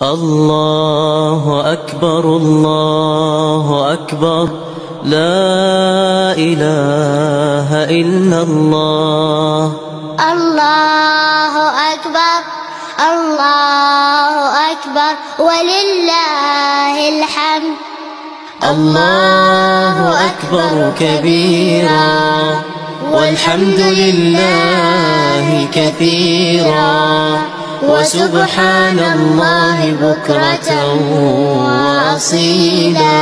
الله أكبر الله أكبر لا إله إلا الله الله أكبر الله أكبر ولله الحمد الله أكبر كبيرا والحمد لله كثيرا وسبحان الله بكرة وأصيلا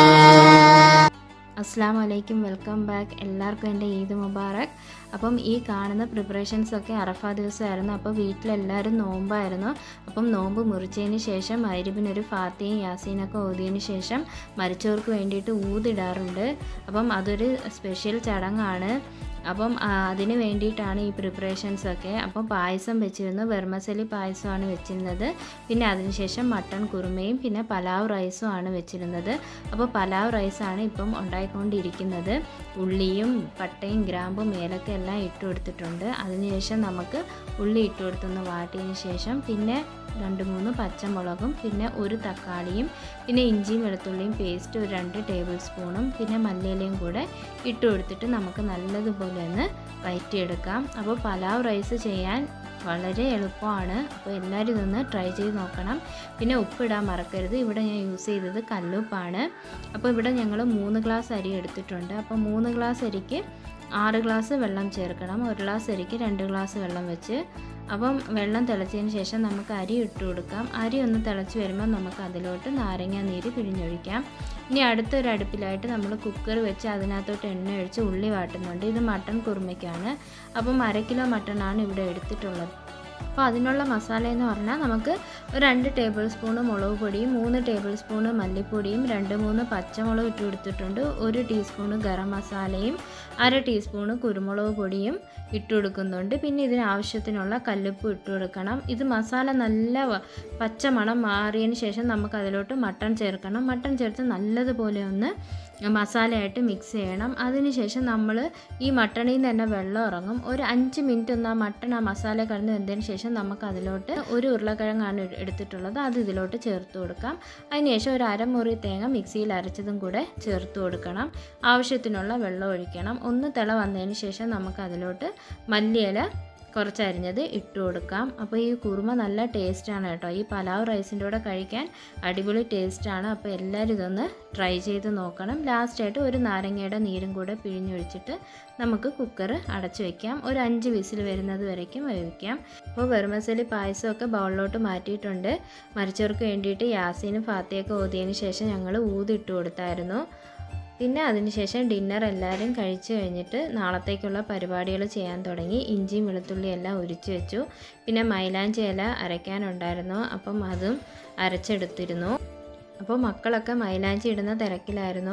അസ്സാം വലൈക്കും welcome back എല്ലാവർക്കും എൻ്റെ ഈദ് മുബാറക് അപ്പം ഈ കാണുന്ന പ്രിപ്പറേഷൻസ് ഒക്കെ അറഫ ദിവസമായിരുന്നു അപ്പോൾ വീട്ടിലെല്ലാവരും നോമ്പായിരുന്നു അപ്പം നോമ്പ് മുറിച്ചതിന് ശേഷം മൈരിബിനൊരു ഫാത്തിയും യാസീനൊക്കെ ഓതിയതിന് ശേഷം മരിച്ചവർക്ക് വേണ്ടിയിട്ട് ഊതിടാറുണ്ട് അപ്പം അതൊരു സ്പെഷ്യൽ ചടങ്ങാണ് അപ്പം ആ, അതിന് വേണ്ടിയിട്ടാണ് ഈ പ്രിപ്പറേഷൻസ് ഒക്കെ അപ്പം പായസം വെച്ചിരുന്നു വെർമസലി പായസമാണ് വെച്ചിരുന്നത് പിന്നെ അതിനുശേഷം മട്ടൺ കുറുമയും പിന്നെ പലാവ് റൈസും ആണ് വെച്ചിരുന്നത് അപ്പോൾ പലാവ് റൈസാണ് ഇപ്പം ഉണ്ടായിക്കൊണ്ടിരിക്കുന്നത് ഉള്ളിയും പട്ടയും ഗ്രാമ്പും ഏലക്ക എല്ലാം ഇട്ട് കൊടുത്തിട്ടുണ്ട് അതിനുശേഷം നമുക്ക് ഉള്ളി ഇട്ട് കൊടുത്തൊന്ന് വാട്ടിയതിന് ശേഷം പിന്നെ രണ്ട് മൂന്ന് പച്ചമുളകും പിന്നെ ഒരു തക്കാളിയും പിന്നെ ഇഞ്ചിയും വെളുത്തുള്ളിയും പേസ്റ്റ് ഒരു രണ്ട് ടേബിൾ സ്പൂണും പിന്നെ മല്ലിയിലയും കൂടെ ഇട്ട് കൊടുത്തിട്ട് നമുക്ക് നല്ലതുപോലെ ഒന്ന് വയറ്റിയെടുക്കാം അപ്പോൾ പലാവ് റൈസ് ചെയ്യാൻ വളരെ എളുപ്പമാണ് അപ്പോൾ എല്ലാവരും ഇതൊന്ന് ട്രൈ ചെയ്ത് നോക്കണം പിന്നെ ഉപ്പിടാൻ മറക്കരുത് ഇവിടെ ഞാൻ യൂസ് ചെയ്തത് കല്ലുപ്പാണ് അപ്പോൾ ഇവിടെ ഞങ്ങൾ മൂന്ന് ഗ്ലാസ് അരി എടുത്തിട്ടുണ്ട് അപ്പോൾ മൂന്ന് ഗ്ലാസ് അരിക്ക് ആറ് ഗ്ലാസ് വെള്ളം ചേർക്കണം ഒരു ഗ്ലാസ് അരിക്ക് രണ്ട് ഗ്ലാസ് വെള്ളം വെച്ച് അപ്പം വെള്ളം തിളച്ചതിന് ശേഷം നമുക്ക് അരി ഇട്ട് കൊടുക്കാം അരി ഒന്ന് തിളച്ച് വരുമ്പോൾ നമുക്ക് അതിലോട്ട് നാരങ്ങ നീര് പിഴിഞ്ഞൊഴിക്കാം ഇനി അടുത്തൊരു അടുപ്പിലായിട്ട് നമ്മൾ കുക്കർ വെച്ച് അതിനകത്തോട്ട് എണ്ണ ഒഴിച്ച് ഉള്ളി വാട്ടുന്നുണ്ട് ഇത് മട്ടൺ കുറുമയ്ക്കാണ് അപ്പം അര കിലോ മട്ടണാണ് ഇവിടെ എടുത്തിട്ടുള്ളത് അപ്പോൾ അതിനുള്ള മസാല എന്ന് പറഞ്ഞാൽ നമുക്ക് ഒരു രണ്ട് ടേബിൾ സ്പൂണ് മുളക് പൊടിയും മൂന്ന് ടേബിൾ സ്പൂണ് മല്ലിപ്പൊടിയും രണ്ട് മൂന്ന് പച്ചമുളക് ഇട്ട് കൊടുത്തിട്ടുണ്ട് ഒരു ടീസ്പൂണ് ഗരം മസാലയും അര ടീസ്പൂണ് കുരുമുളക് പൊടിയും ഇട്ട് കൊടുക്കുന്നുണ്ട് പിന്നെ ഇതിന് ആവശ്യത്തിനുള്ള കല്ലുപ്പ് ഇട്ട് കൊടുക്കണം ഇത് മസാല നല്ല വ- പച്ച മണം മാറിയതിന് ശേഷം നമുക്ക് അതിലോട്ട് മട്ടൺ ചേർക്കണം മട്ടൺ ചേർത്ത് നല്ലതുപോലെ ഒന്ന് മസാലയായിട്ട് മിക്സ് ചെയ്യണം അതിനുശേഷം നമ്മൾ ഈ മട്ടണിൽ നിന്ന് തന്നെ വെള്ളം ഇറങ്ങും ഒരു അഞ്ച് മിനിറ്റ് ഒന്ന് ആ മട്ടൺ ആ മസാല കടന്ന് വെന്തതിന് ശേഷം നമുക്ക് അതിലോട്ട് ഒരു ഉരുളക്കിഴങ്ങാണ് എട്- എടുത്തിട്ടുള്ളത് അത് ഇതിലോട്ട് ചേർത്ത് കൊടുക്കാം അതിനുശേഷം ഒരു അരമുറി തേങ്ങ മിക്സിയിൽ അരച്ചതും കൂടെ ചേർത്ത് കൊടുക്കണം ആവശ്യത്തിനുള്ള വെള്ളം ഒഴിക്കണം ഒന്ന് തിള വന്നതിന് ശേഷം നമുക്ക് അതിലോട്ട് മല്ലിയില കുറച്ച് അരിഞ്ഞത് ഇട്ട് കൊടുക്കാം അപ്പോൾ ഈ കുറുമ നല്ല ടേസ്റ്റാണ് കേട്ടോ ഈ പലാവ് റൈസിൻ്റെ കൂടെ കഴിക്കാൻ അടിപൊളി ടേസ്റ്റാണ് അപ്പോൾ എല്ലാവരും ഇതൊന്ന് ട്രൈ ചെയ്ത് നോക്കണം ലാസ്റ്റായിട്ട് ഒരു നാരങ്ങയുടെ നീരും കൂടെ പിഴിഞ്ഞൊഴിച്ചിട്ട് നമുക്ക് കുക്കർ അടച്ചു വെക്കാം ഒരു അഞ്ച് വിസിൽ വരുന്നത് വരയ്ക്കും വേവിക്കാം അപ്പോൾ വെറുമസലി പായസമൊക്കെ ബൗളിലോട്ട് മാറ്റിയിട്ടുണ്ട് മരിച്ചവർക്ക് വേണ്ടിയിട്ട് യാസീനും ഫാത്തിയൊക്കെ ഓതിയതിന് ശേഷം ഞങ്ങൾ ഊതിട്ട് കൊടുത്തായിരുന്നു പിന്നെ അതിനുശേഷം ഡിന്നർ എല്ലാവരും കഴിച്ചു കഴിഞ്ഞിട്ട് നാളത്തേക്കുള്ള പരിപാടികൾ ചെയ്യാൻ തുടങ്ങി ഇഞ്ചിയും വെളുത്തുള്ളിയും എല്ലാം ഉരിച്ചു വെച്ചു പിന്നെ മൈലാഞ്ചി ഇല അരയ്ക്കാനുണ്ടായിരുന്നു അപ്പം അതും അരച്ചെടുത്തിരുന്നു അപ്പോൾ മക്കളൊക്കെ മൈലാഞ്ചി ഇടുന്ന തിരക്കിലായിരുന്നു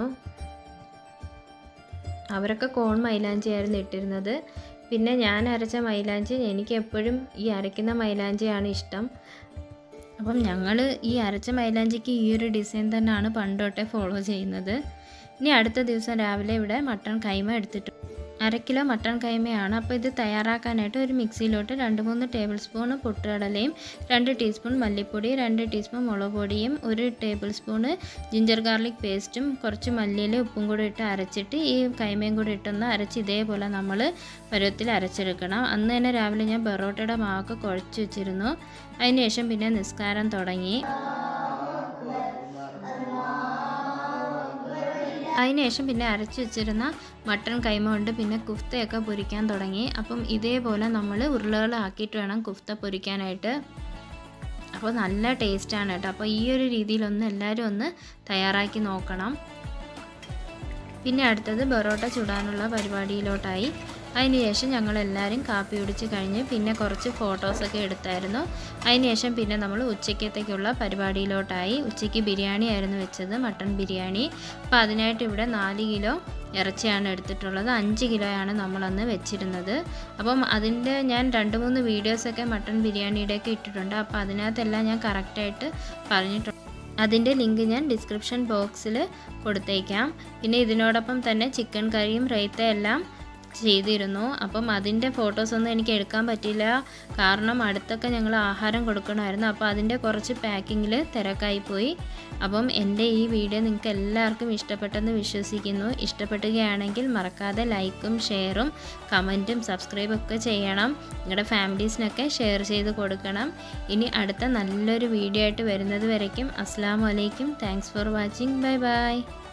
അവരൊക്കെ കോൺ മൈലാഞ്ചിയായിരുന്നു ഇട്ടിരുന്നത് പിന്നെ ഞാൻ അരച്ച മൈലാഞ്ചി എനിക്ക് എപ്പോഴും ഈ അരയ്ക്കുന്ന മൈലാഞ്ചിയാണ് ഇഷ്ടം അപ്പം ഞങ്ങൾ ഈ അരച്ച മൈലാഞ്ചിക്ക് ഈ ഒരു ഡിസൈൻ തന്നെയാണ് പണ്ട് തൊട്ടേ ഫോളോ ചെയ്യുന്നത് ഇനി അടുത്ത ദിവസം രാവിലെ ഇവിടെ മട്ടൺ കൈമ എടുത്തിട്ട് അര കിലോ മട്ടൺ കൈമയാണ് അപ്പോൾ ഇത് തയ്യാറാക്കാനായിട്ട് ഒരു മിക്സിയിലോട്ട് രണ്ട് മൂന്ന് ടേബിൾ സ്പൂൺ പൊട്ടുകടലയും രണ്ട് ടീസ്പൂൺ മല്ലിപ്പൊടി രണ്ട് ടീസ്പൂൺ മുളക് പൊടിയും ഒരു ടേബിൾ സ്പൂണ് ജിഞ്ചർ ഗാർലിക് പേസ്റ്റും കുറച്ച് മല്ലിയില ഉപ്പും കൂടി ഇട്ട് അരച്ചിട്ട് ഈ കൈമയും കൂടി ഇട്ടൊന്ന് അരച്ച് ഇതേപോലെ നമ്മൾ പരുവത്തിൽ അരച്ചെടുക്കണം അന്ന് തന്നെ രാവിലെ ഞാൻ ബെറോട്ടയുടെ മാവൊക്കെ കുഴച്ച് വെച്ചിരുന്നു അതിനുശേഷം പിന്നെ നിസ്കാരം തുടങ്ങി അതിനുശേഷം പിന്നെ അരച്ചു വെച്ചിരുന്ന മട്ടൺ കൈമ കൊണ്ട് പിന്നെ കുഫ്തയൊക്കെ പൊരിക്കാൻ തുടങ്ങി അപ്പം ഇതേപോലെ നമ്മൾ ഉരുളകളാക്കിയിട്ട് വേണം കുഫ്ത പൊരിക്കാനായിട്ട് അപ്പോൾ നല്ല ടേസ്റ്റാണ് കേട്ടോ അപ്പോൾ ഈ ഒരു രീതിയിലൊന്ന് എല്ലാവരും ഒന്ന് തയ്യാറാക്കി നോക്കണം പിന്നെ അടുത്തത് ബൊറോട്ട ചുടാനുള്ള പരിപാടിയിലോട്ടായി അതിനുശേഷം ഞങ്ങൾ എല്ലാവരും കാപ്പി കുടിച്ച് കഴിഞ്ഞ് പിന്നെ കുറച്ച് ഫോട്ടോസൊക്കെ എടുത്തായിരുന്നു അതിനുശേഷം പിന്നെ നമ്മൾ ഉച്ചക്കത്തേക്കുള്ള പരിപാടിയിലോട്ടായി ഉച്ചയ്ക്ക് ബിരിയാണി ആയിരുന്നു വെച്ചത് മട്ടൺ ബിരിയാണി അപ്പോൾ അതിനായിട്ട് ഇവിടെ നാല് കിലോ ഇറച്ചിയാണ് എടുത്തിട്ടുള്ളത് അഞ്ച് കിലോയാണ് നമ്മളന്ന് വെച്ചിരുന്നത് അപ്പം അതിൻ്റെ ഞാൻ രണ്ട് മൂന്ന് വീഡിയോസൊക്കെ മട്ടൺ ബിരിയാണിയുടെയൊക്കെ ഇട്ടിട്ടുണ്ട് അപ്പോൾ അതിനകത്തെല്ലാം ഞാൻ കറക്റ്റായിട്ട് പറഞ്ഞിട്ടുണ്ട് അതിൻ്റെ ലിങ്ക് ഞാൻ ഡിസ്ക്രിപ്ഷൻ ബോക്സിൽ കൊടുത്തേക്കാം പിന്നെ ഇതിനോടൊപ്പം തന്നെ ചിക്കൻ കറിയും റൈത്ത എല്ലാം ചെയ്തിരുന്നു അപ്പം അതിൻ്റെ ഫോട്ടോസൊന്നും എനിക്ക് എടുക്കാൻ പറ്റില്ല കാരണം അടുത്തൊക്കെ ഞങ്ങൾ ആഹാരം കൊടുക്കണമായിരുന്നു അപ്പോൾ അതിൻ്റെ കുറച്ച് പാക്കിങ്ങിൽ തിരക്കായി പോയി അപ്പം എൻ്റെ ഈ വീഡിയോ നിങ്ങൾക്ക് എല്ലാവർക്കും ഇഷ്ടപ്പെട്ടെന്ന് വിശ്വസിക്കുന്നു ഇഷ്ടപ്പെടുകയാണെങ്കിൽ മറക്കാതെ ലൈക്കും ഷെയറും കമൻറ്റും സബ്സ്ക്രൈബും ഒക്കെ ചെയ്യണം നിങ്ങളുടെ ഫാമിലീസിനൊക്കെ ഷെയർ ചെയ്ത് കൊടുക്കണം ഇനി അടുത്ത നല്ലൊരു വീഡിയോ ആയിട്ട് വരുന്നത് വരയ്ക്കും അസ്സാം വലൈക്കും thanks for watching bye by